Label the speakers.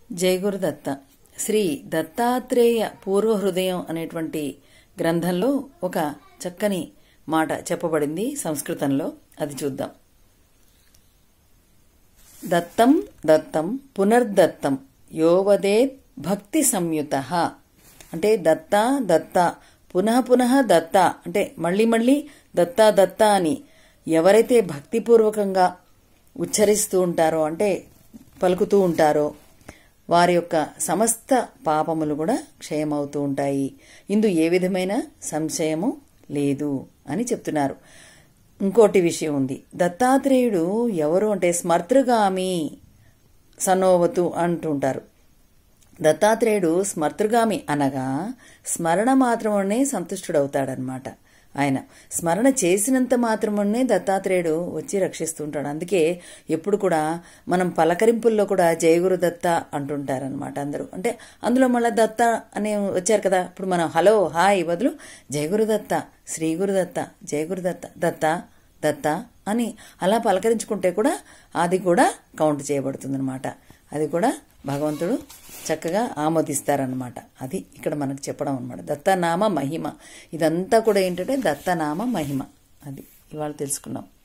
Speaker 1: జై గురుదత్త శ్రీ దత్తాత్రేయ పూర్వ హృదయం అనేటువంటి గ్రంథంలో ఒక చక్కని మాట చెప్పబడింది సంస్కృతంలో అది చూద్దాం దత్తం దత్తం పునర్దత్తం యోవదేత్ భక్తి సంయుత అంటే దత్త దత్త పునః పునః దత్త అంటే మళ్ళీ మళ్ళీ దత్త దత్త అని ఎవరైతే భక్తిపూర్వకంగా ఉచ్చరిస్తూ ఉంటారో అంటే పలుకుతూ ఉంటారో వారి యొక్క సమస్త పాపములు కూడా క్షయమవుతూ ఉంటాయి ఇందు ఏ విధమైన సంశయము లేదు అని చెప్తున్నారు ఇంకోటి విషయం ఉంది దత్తాత్రేయుడు ఎవరు అంటే స్మర్తృగామి సనోవతు అంటుంటారు దత్తాత్రేయుడు స్మర్తృగామి అనగా స్మరణ మాత్రమునే సంతుష్టుడవుతాడనమాట ఆయన స్మరణ చేసినంత మాత్రమునే దత్తాత్రేయుడు వచ్చి రక్షిస్తుంటాడు అందుకే ఎప్పుడు కూడా మనం పలకరింపుల్లో కూడా జయగురు దత్త అంటుంటారనమాట అందరూ అంటే అందులో మళ్ళీ దత్త అనే వచ్చారు కదా ఇప్పుడు మనం హలో హాయ్ బదులు జయగురు దత్త శ్రీ గురుదత్త జయగురుదత్త దత్త దత్త అని అలా పలకరించుకుంటే కూడా అది కూడా కౌంట్ చేయబడుతుందన్నమాట అది కూడా భగవంతుడు చక్కగా ఆమోదిస్తారనమాట అది ఇక్కడ మనకు చెప్పడం అనమాట దత్తనామ మహిమ ఇదంతా కూడా ఏంటంటే దత్తనామ మహిమ అది ఇవాళ తెలుసుకున్నాం